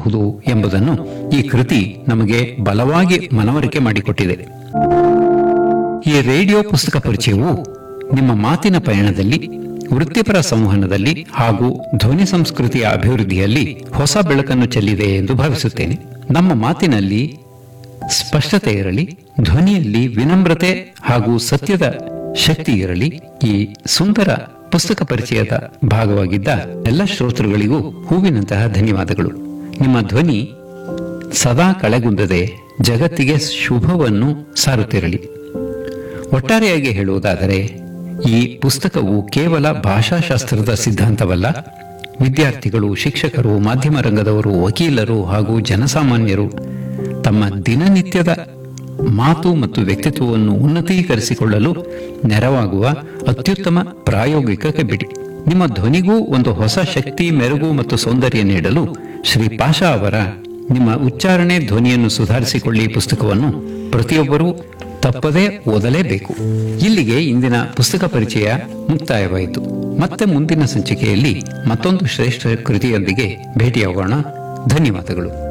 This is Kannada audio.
ಸಾಧಿಸಬಹುದು ಎಂಬುದನ್ನು ಈ ಕೃತಿ ನಮಗೆ ಬಲವಾಗಿ ಮನವರಿಕೆ ಮಾಡಿಕೊಟ್ಟಿದೆ ಈ ರೇಡಿಯೋ ಪುಸ್ತಕ ಪರಿಚಯವು ನಿಮ್ಮ ಮಾತಿನ ಪಯಣದಲ್ಲಿ ವೃತ್ತಿಪರ ಸಂವಹನದಲ್ಲಿ ಹಾಗೂ ಧ್ವನಿ ಸಂಸ್ಕೃತಿಯ ಅಭಿವೃದ್ಧಿಯಲ್ಲಿ ಹೊಸ ಬೆಳಕನ್ನು ಚೆಲ್ಲಿದೆ ಎಂದು ಭಾವಿಸುತ್ತೇನೆ ನಮ್ಮ ಮಾತಿನಲ್ಲಿ ಸ್ಪಷ್ಟತೆ ಇರಲಿ ಧ್ವನಿಯಲ್ಲಿ ವಿನಮ್ರತೆ ಹಾಗೂ ಸತ್ಯದ ಶಕ್ತಿ ಇರಲಿ ಈ ಸುಂದರ ಪುಸ್ತಕ ಪರಿಚಯದ ಭಾಗವಾಗಿದ್ದ ಎಲ್ಲ ಶ್ರೋತೃಗಳಿಗೂ ಹೂವಿನಂತಹ ಧನ್ಯವಾದಗಳು ನಿಮ್ಮ ಧ್ವನಿ ಸದಾ ಕಳೆಗುಂದದೆ ಜಗತ್ತಿಗೆ ಶುಭವನ್ನು ಸಾರುತ್ತಿರಲಿ ಒಟ್ಟಾರೆಯಾಗಿ ಹೇಳುವುದಾದರೆ ಈ ಪುಸ್ತಕವು ಕೇವಲ ಭಾಷಾಶಾಸ್ತ್ರದ ಸಿದ್ಧಾಂತವಲ್ಲ ವಿದ್ಯಾರ್ಥಿಗಳು ಶಿಕ್ಷಕರು ಮಾಧ್ಯಮ ರಂಗದವರು ವಕೀಲರು ಹಾಗೂ ಜನಸಾಮಾನ್ಯರು ತಮ್ಮ ದಿನನಿತ್ಯದ ಮಾತು ಮತ್ತು ವ್ಯಕ್ತಿತ್ವವನ್ನು ಉನ್ನತೀಕರಿಸಿಕೊಳ್ಳಲು ನೆರವಾಗುವ ಅತ್ಯುತ್ತಮ ಪ್ರಾಯೋಗಿಕ ಕಬ್ಬಿಡಿ ನಿಮ್ಮ ಧ್ವನಿಗೂ ಒಂದು ಹೊಸ ಶಕ್ತಿ ಮೆರುಗು ಮತ್ತು ಸೌಂದರ್ಯ ನೀಡಲು ಶ್ರೀ ಪಾಷಾ ಅವರ ನಿಮ್ಮ ಉಚ್ಚಾರಣೆ ಧ್ವನಿಯನ್ನು ಸುಧಾರಿಸಿಕೊಳ್ಳಿ ಪುಸ್ತಕವನ್ನು ಪ್ರತಿಯೊಬ್ಬರೂ ತಪ್ಪದೇ ಓದಲೇಬೇಕು ಇಲ್ಲಿಗೆ ಇಂದಿನ ಪುಸ್ತಕ ಪರಿಚಯ ಮುಕ್ತಾಯವಾಯಿತು ಮತ್ತೆ ಮುಂದಿನ ಸಂಚಿಕೆಯಲ್ಲಿ ಮತ್ತೊಂದು ಶ್ರೇಷ್ಠ ಕೃತಿಯೊಂದಿಗೆ ಭೇಟಿಯಾಗೋಣ ಧನ್ಯವಾದಗಳು